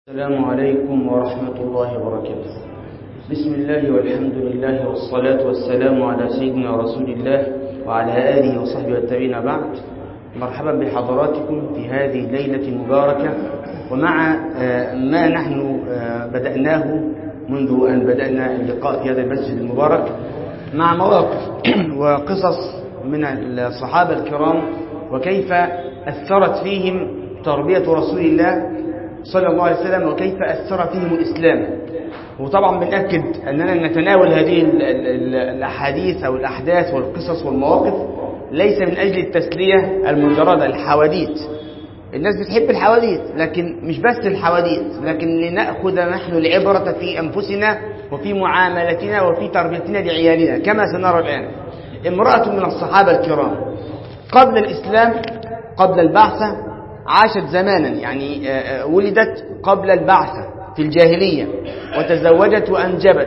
السلام عليكم ورحمة الله وبركاته بسم الله والحمد لله والصلاة والسلام على سيدنا رسول الله وعلى آله وصحبه والتابعين بعد مرحبا بحضراتكم في هذه الليلة المباركة ومع ما نحن بدأناه منذ أن بدأنا اللقاء في هذا المسجد المبارك مع مواقف وقصص من الصحابة الكرام وكيف أثرت فيهم تربية رسول الله صلى الله عليه وسلم وكيف أثر فيهم الإسلام وطبعا بنأكد أننا نتناول هذه الأحاديث أو الأحداث والقصص والمواقف ليس من أجل التسلية المجردة الحواديت الناس بتحب الحواديت لكن مش بس الحواديت لكن لنأخذ نحن العبرة في أنفسنا وفي معاملتنا وفي تربيتنا لعيالنا كما سنرى الآن امرأة من الصحابة الكرام قبل الإسلام قبل البعثة عاشت زمانا يعني ولدت قبل البعثة في الجاهلية وتزوجت وأنجبت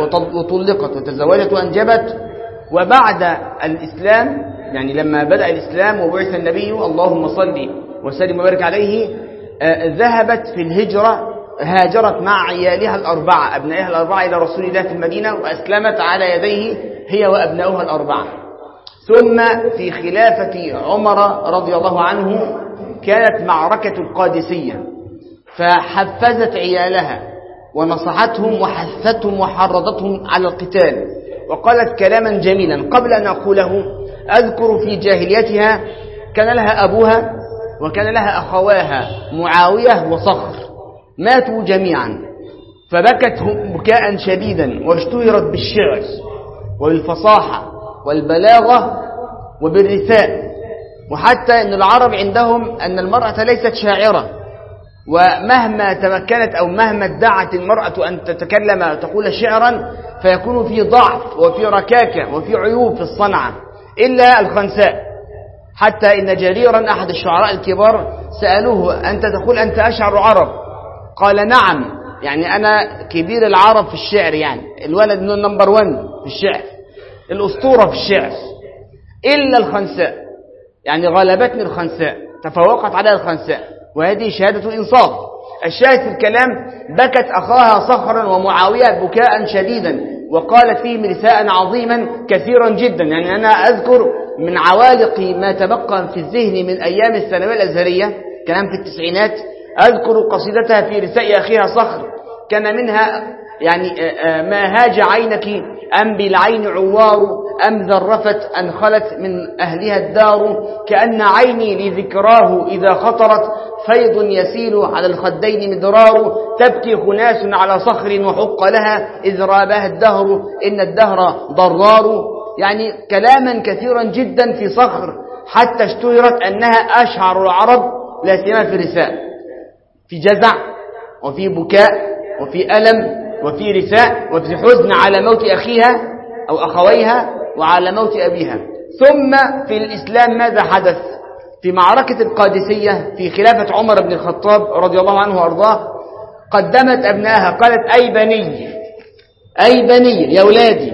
وطلقت وتزوجت وأنجبت وبعد الإسلام يعني لما بدأ الإسلام وبعث النبي اللهم صل وسلم وبارك عليه ذهبت في الهجرة هاجرت مع عيالها الأربعة أبنائها الأربعة إلى رسول الله في المدينة وأسلمت على يديه هي وأبنائها الأربعة ثم في خلافة عمر رضي الله عنه كانت معركة القادسية فحفزت عيالها ونصحتهم وحثتهم وحرضتهم على القتال وقالت كلاما جميلا قبل أن أقوله أذكر في جاهليتها كان لها أبوها وكان لها أخواها معاوية وصخر ماتوا جميعا فبكت بكاء شديدا واشتهرت بالشعر وبالفصاحة والبلاغة وبالرثاء وحتى أن العرب عندهم أن المرأة ليست شاعرة ومهما تمكنت أو مهما ادعت المرأة أن تتكلم وتقول شعرا فيكون في ضعف وفي ركاكة وفي عيوب في الصنعة إلا الخنساء حتى إن جريرا أحد الشعراء الكبار سألوه أنت تقول أنت أشعر عرب قال نعم يعني أنا كبير العرب في الشعر يعني الولد نمبر ون في الشعر الأسطورة في الشعر إلا الخنساء يعني غلبتني الخنساء تفوقت على الخنساء وهذه شهادة إنصاف الشاهد في الكلام بكت أخاها صخرا ومعاوية بكاء شديدا وقالت فيهم رثاء عظيما كثيرا جدا يعني أنا أذكر من عوالق ما تبقى في الذهن من أيام الثانوية الأزهرية كلام في التسعينات أذكر قصيدتها في رثاء أخيها صخر كان منها يعني ما هاج عينك أم بالعين عوار أم ذرفت أن خلت من أهلها الدار كأن عيني لذكراه إذا خطرت فيض يسيل على الخدين مدرار تبكي خناس على صخر وحق لها إذ رابها الدهر إن الدهر ضرار يعني كلاما كثيرا جدا في صخر حتى اشتهرت أنها أشعر العرب لا سيما في رثاء في جزع وفي بكاء وفي ألم وفي رثاء وفي حزن على موت أخيها أو أخويها وعلى موت أبيها ثم في الإسلام ماذا حدث في معركة القادسية في خلافة عمر بن الخطاب رضي الله عنه وأرضاه قدمت أبنائها قالت أي بني أي بني يا ولادي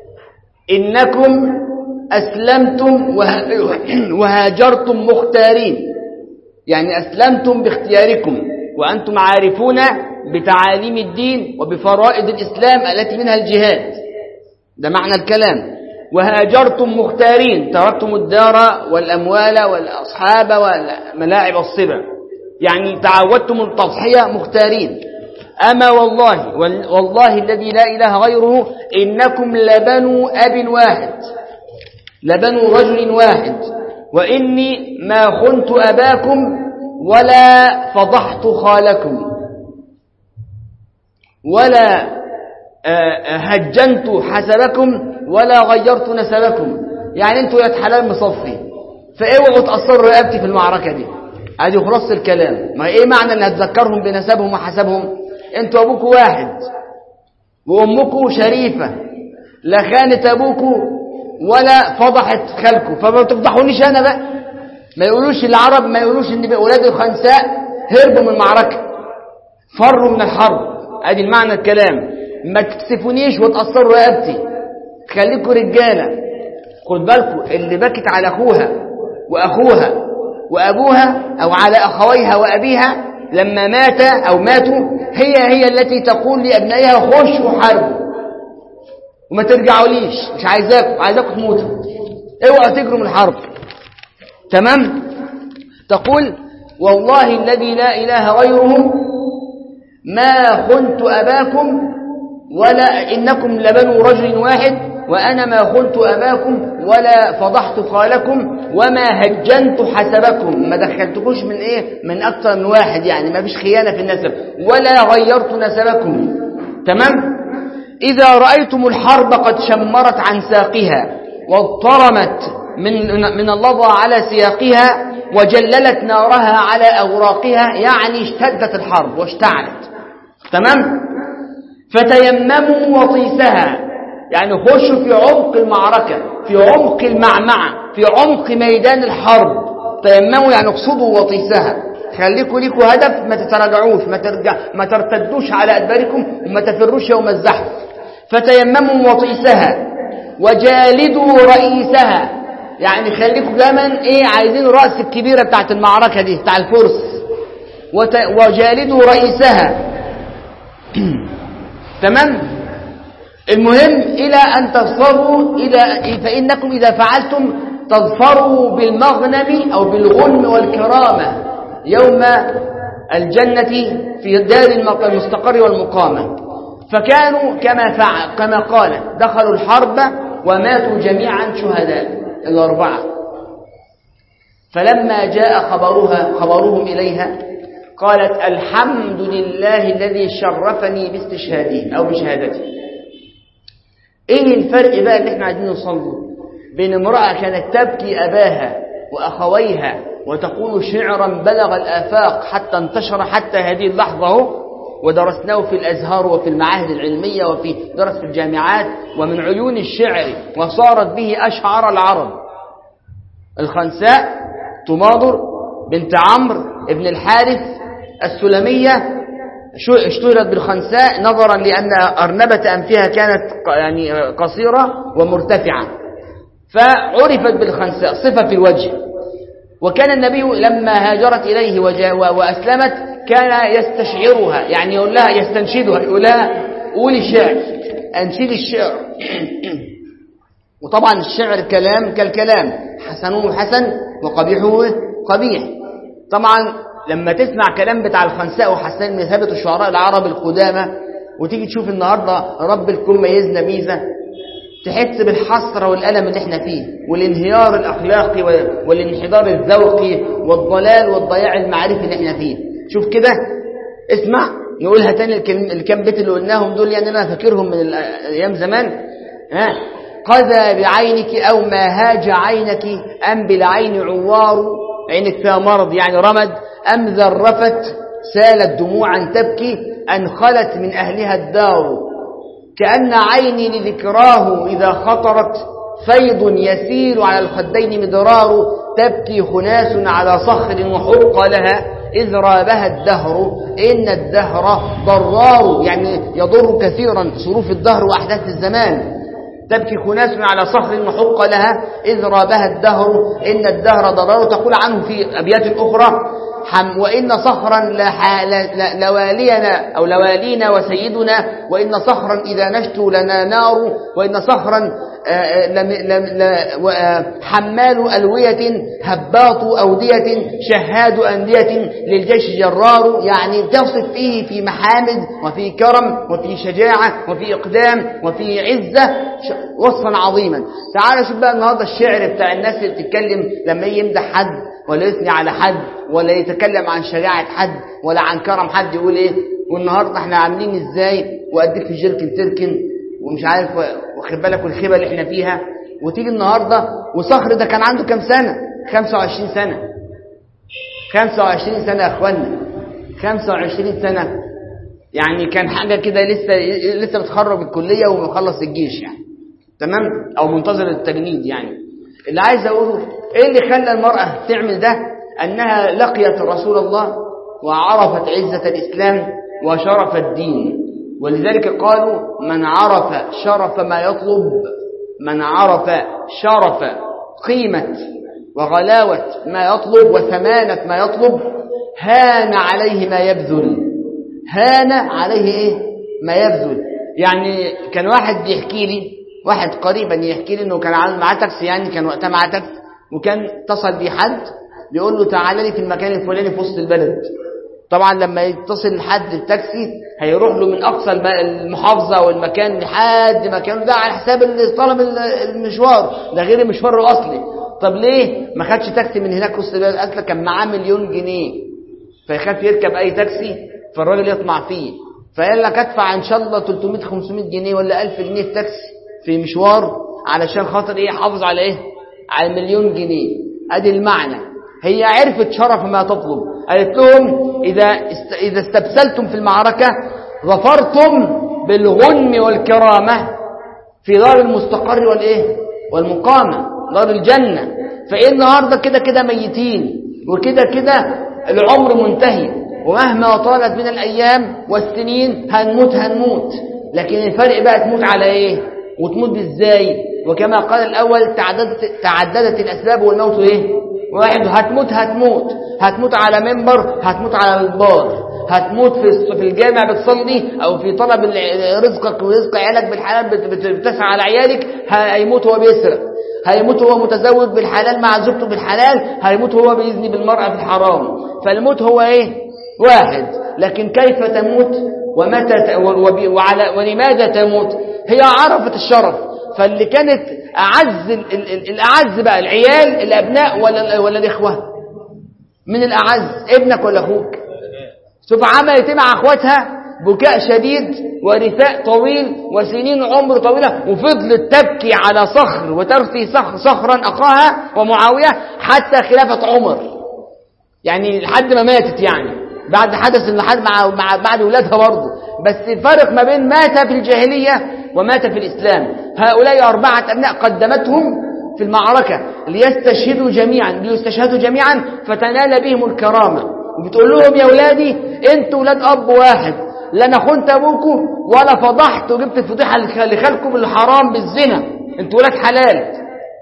إنكم أسلمتم وهاجرتم مختارين يعني أسلمتم باختياركم وأنتم عارفون بتعاليم الدين وبفرائض الإسلام التي منها الجهاد ده معنى الكلام وهاجرتم مختارين تركتم الدار والأموال والأصحاب والملاعب الصبا يعني تعودتم التضحية مختارين أما والله والله الذي لا إله غيره إنكم لبنوا أب واحد لبنوا رجل واحد وإني ما خنت أباكم ولا فضحت خالكم ولا هجنت حسبكم ولا غيرت نسبكم يعني انتوا يا حلال مصفي فاوعوا تأثروا رقبتي في المعركة دي ادي خلاص الكلام ما ايه معنى ان هتذكرهم بنسبهم وحسبهم انتوا ابوكوا واحد وامكوا شريفة لا خانت ابوكوا ولا فضحت خالكوا فما تفضحونيش انا بقى ما يقولوش العرب ما يقولوش ان اولاد الخنساء هربوا من المعركة فروا من الحرب ادي المعنى الكلام ما تكسفونيش وتأثروا رقبتي خليكوا رجالة خد بالكوا اللي بكت على أخوها وأخوها وأبوها أو على أخويها وأبيها لما مات أو ماتوا هي هي التي تقول لأبنائها خشوا حرب وما ترجعوليش مش عايزاكم عايزاكم تموتوا اوعوا تجروا من الحرب تمام تقول والله الذي لا إله غيره ما خنت أباكم ولا إنكم لبنوا رجل واحد وأنا ما خنت أباكم ولا فضحت خالكم وما هجنت حسبكم ما دخلتكوش من إيه من أكثر من واحد يعني ما فيش خيانة في النسب ولا غيرت نسبكم تمام إذا رأيتم الحرب قد شمرت عن ساقها واضطرمت من, من اللظى على سياقها وجللت نارها على أوراقها يعني اشتدت الحرب واشتعلت تمام فتيمموا وطيسها يعني خشوا في عمق المعركة في عمق المعمعة في عمق ميدان الحرب تيمموا يعني اقصدوا وطيسها خليكوا ليكوا هدف ما تتراجعوش ما, ترجع ما ترتدوش على أدباركم وما تفروش يوم الزحف فتيمموا وطيسها وجالدوا رئيسها يعني خليكوا دايما ايه عايزين الرأس الكبيرة بتاعت المعركة دي بتاع الفرس وت... وجالدوا رئيسها تمام المهم إلى أن تصروا إلى فإنكم إذا فعلتم تظفروا بالمغنم أو بالغنم والكرامة يوم الجنة في دار المستقر والمقامة فكانوا كما فعل كما قال دخلوا الحرب وماتوا جميعا شهداء الأربعة فلما جاء خبرها خبرهم إليها قالت الحمد لله الذي شرفني باستشهادهم أو بشهادتي إيه الفرق بقى اللي احنا عايزين نوصله بين امرأة كانت تبكي أباها وأخويها وتقول شعرا بلغ الآفاق حتى انتشر حتى هذه اللحظة اهو ودرسناه في الأزهار وفي المعاهد العلمية وفي درس في الجامعات ومن عيون الشعر وصارت به أشعر العرب الخنساء تماضر بنت عمرو ابن الحارث السلمية اشتهرت بالخنساء نظرا لأن أرنبة أنفها كانت يعني قصيرة ومرتفعة فعرفت بالخنساء صفة في الوجه وكان النبي لما هاجرت إليه وأسلمت كان يستشعرها يعني يقول لها يستنشدها يقول لها قولي الشعر أنشد الشعر وطبعا الشعر كلام كالكلام حسنه حسن وقبيحه قبيح طبعا لما تسمع كلام بتاع الخنساء وحسان من ثابت الشعراء العرب القدامى وتيجي تشوف النهارده رب الكون ميزنا ميزه تحس بالحسره والالم اللي احنا فيه والانهيار الاخلاقي والانحدار الذوقي والضلال والضياع المعرفي اللي احنا فيه شوف كده اسمع نقولها تاني الكام بيت اللي قلناهم دول يعني انا فاكرهم من ايام زمان ها قذى بعينك او ما هاج عينك ام بالعين عوار عينك فيها مرض يعني رمد أم ذرفت سالت دموعا تبكي أن خلت من أهلها الدار كأن عيني لذكراه إذا خطرت فيض يسير على الخدين مدرار تبكي خناس على صخر وحق لها إذ رابها الدهر إن الدهر ضرار يعني يضر كثيرا صروف الدهر وأحداث الزمان تبكي خناس على صخر وحق لها إذ رابها الدهر إن الدهر ضرار تقول عنه في أبيات أخرى حم وإن صخرا لوالينا أو لوالينا وسيدنا وإن صخرا إذا نشتو لنا نار وإن صخرا حمال ألوية هباط أودية شهاد أندية للجيش جرار يعني تصف فيه في محامد وفي كرم وفي شجاعة وفي إقدام وفي عزة وصفا عظيما تعال شوف بقى النهاردة الشعر بتاع الناس اللي بتتكلم لما يمدح حد ولا يثني على حد ولا يتكلم عن شجاعة حد ولا عن كرم حد يقول ايه والنهارده احنا عاملين ازاي واديك في جركن تركن ومش عارف واخد بالك والخيبه اللي احنا فيها وتيجي النهارده وصخر ده كان عنده كام سنه 25 سنه 25 سنه يا اخوانا 25 سنه يعني كان حاجه كده لسه لسه متخرج الكليه ومخلص الجيش يعني تمام او منتظر التجنيد يعني اللي عايز اقوله ايه اللي خلى المراه تعمل ده انها لقيت رسول الله وعرفت عزه الاسلام وشرف الدين ولذلك قالوا من عرف شرف ما يطلب من عرف شرف قيمة وغلاوة ما يطلب وثمانة ما يطلب هان عليه ما يبذل هان عليه ايه ما يبذل يعني كان واحد يحكي لي واحد قريبا يحكي لي انه كان معاه تاكسي يعني كان وقتها معاه تاكسي وكان اتصل بيه حد بيقول له تعالى لي في المكان الفلاني في وسط البلد طبعا لما يتصل حد التاكسي هيروح له من اقصى المحافظه والمكان لحد مكانه ده على حساب اللي طلب المشوار ده غير المشوار الاصلي طب ليه ما خدش تاكسي من هناك وسط البلد اصلا كان معاه مليون جنيه فيخاف يركب اي تاكسي فالراجل يطمع فيه فقال لك ادفع ان شاء الله 300 500 جنيه ولا 1000 جنيه في تاكسي في مشوار علشان خاطر ايه حافظ على ايه على المليون جنيه ادي المعنى هي عرفت شرف ما تطلب قالت لهم اذا است... اذا استبسلتم في المعركه ظفرتم بالغنم والكرامه في دار المستقر والايه والمقامه دار الجنه فايه النهارده كده كده ميتين وكده كده العمر منتهي ومهما طالت من الايام والسنين هنموت هنموت لكن الفرق بقى تموت على ايه وتموت ازاي وكما قال الاول تعددت, تعددت الاسباب والموت ايه واحد هتموت هتموت هتموت على منبر هتموت على البار هتموت في في الجامع بتصلي او في طلب رزقك ورزق عيالك بالحلال بتسعى على عيالك هيموت وهو بيسرق هيموت وهو متزوج بالحلال مع زوجته بالحلال هيموت وهو بيزني بالمرأة في الحرام فالموت هو ايه واحد لكن كيف تموت ومتى وعلى ولماذا تموت هي عرفت الشرف فاللي كانت أعز الأعز بقى العيال الأبناء ولا ولا الإخوة من الأعز ابنك ولا أخوك شوف عملت مع أخواتها بكاء شديد ورثاء طويل وسنين عمر طويلة وفضلت تبكي على صخر وترثي صخر صخرا أخاها ومعاوية حتى خلافة عمر يعني لحد ما ماتت يعني بعد حدث لحد مع, مع بعد ولادها برضه بس الفرق ما بين مات في الجاهلية ومات في الإسلام هؤلاء أربعة أبناء قدمتهم في المعركة ليستشهدوا جميعا ليستشهدوا جميعا فتنال بهم الكرامة وبتقول لهم يا ولادي انتوا ولاد أب واحد لا انا خنت ابوكم ولا فضحت وجبت الفضيحة لخالكم الحرام بالزنا انتوا ولاد حلال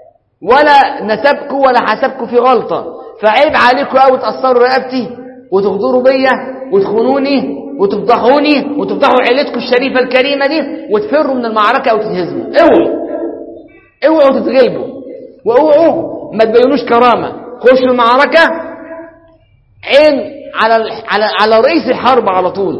ولا نسبكم ولا حسبكم في غلطة فعيب عليكم قوي تأثروا رقبتي وتغدروا بيا وتخونوني وتفضحوني وتفضحوا عيلتكم الشريفة الكريمة دي وتفروا من المعركة أو تتهزموا اوعوا اوعوا تتغلبوا واوعوا ما تبينوش كرامة خشوا المعركة عين على على على رئيس الحرب على طول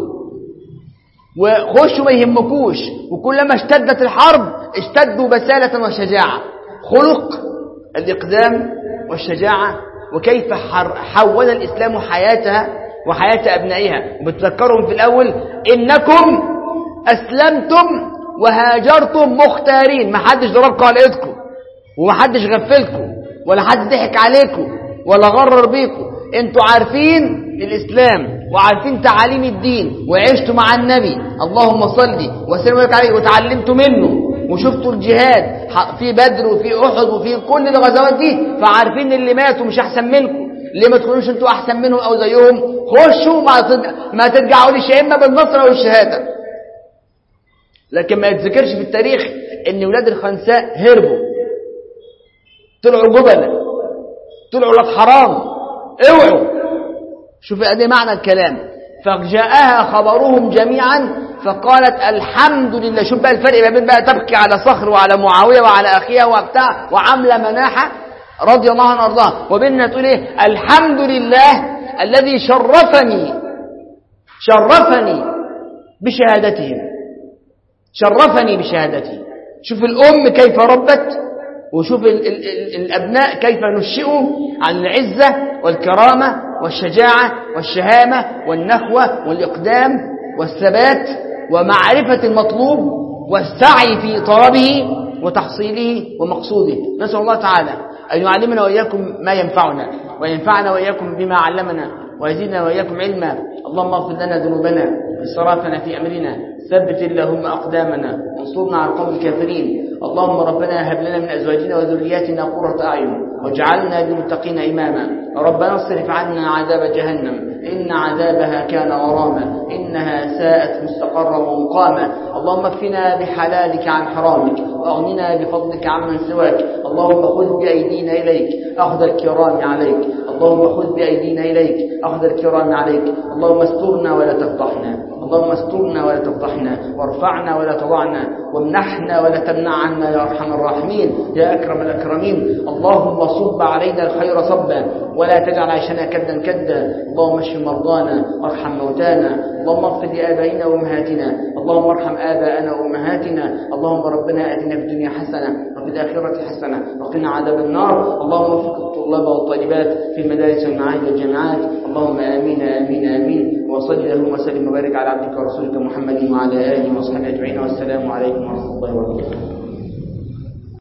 وخشوا ما يهمكوش وكلما اشتدت الحرب اشتدوا بسالة وشجاعة خلق الإقدام والشجاعة وكيف حول الإسلام حياتها وحياة أبنائها وبتذكرهم في الأول إنكم أسلمتم وهاجرتم مختارين ما حدش ضربكم على إيدكم وما حدش غفلكم ولا حد ضحك عليكم ولا غرر بيكم انتوا عارفين الإسلام وعارفين تعاليم الدين وعشتوا مع النبي اللهم صل وسلم عليه وتعلمتوا منه وشفتوا الجهاد في بدر وفي أحد وفي كل الغزوات دي فعارفين اللي ماتوا مش أحسن منكم ليه ما تكونوش انتوا أحسن منهم أو زيهم خشوا ما ترجعوا يا إما بالنصر أو الشهادة لكن ما يتذكرش في التاريخ ان ولاد الخنساء هربوا طلعوا جبلة طلعوا لك حرام اوعوا شوف ادي معنى الكلام فجاءها خبرهم جميعا فقالت الحمد لله شوف بقى الفرق ما بين بقى تبكي على صخر وعلى معاوية وعلى أخيها وبتاع وعاملة مناحة رضي الله عنها وارضاها وبينها تقول ايه الحمد لله الذي شرفني شرفني بشهادتهم شرفني بشهادتي شوف الأم كيف ربت وشوف ال ال ال الأبناء كيف نشئوا عن العزة والكرامة والشجاعة والشهامة والنخوة والإقدام والثبات ومعرفة المطلوب والسعي في طلبه وتحصيله ومقصوده نسأل الله تعالى أن يعلمنا وإياكم ما ينفعنا وينفعنا وإياكم بما علمنا ويزيدنا وإياكم علما اللهم اغفر لنا ذنوبنا وإسرافنا في أمرنا ثبت اللهم أقدامنا وانصرنا على القوم الكافرين اللهم ربنا هب لنا من أزواجنا وذرياتنا قرة أعين واجعلنا للمتقين إماما ربنا اصرف عنا عذاب جهنم إن عذابها كان غراما إنها ساءت مستقرا ومقاما اللهم اكفنا بحلالك عن حرامك وأغننا بفضلك عمن سواك اللهم خذ بأيدينا إليك أخذ الكرام عليك اللهم خذ بأيدينا إليك أخذ الكرام عليك اللهم استرنا ولا تفضحنا اللهم استرنا ولا تفضحنا وارفعنا ولا تضعنا وامنحنا ولا تمنع عنا يا ارحم الراحمين يا اكرم الاكرمين اللهم صب علينا الخير صبا ولا تجعل عيشنا كدا كدا اللهم اشف مرضانا وارحم موتانا اللهم اغفر لابائنا وامهاتنا اللهم ارحم اباءنا وامهاتنا اللهم ربنا اتنا في الدنيا حسنه وفي الاخره حسنه وقنا عذاب النار اللهم وفق الطلاب والطالبات في المدارس والمعاهد والجامعات اللهم امين امين امين وصل اللهم وسلم وبارك على عبدك ورسولك محمد وعلى اله وصحبه اجمعين والسلام عليكم ورحمه الله وبركاته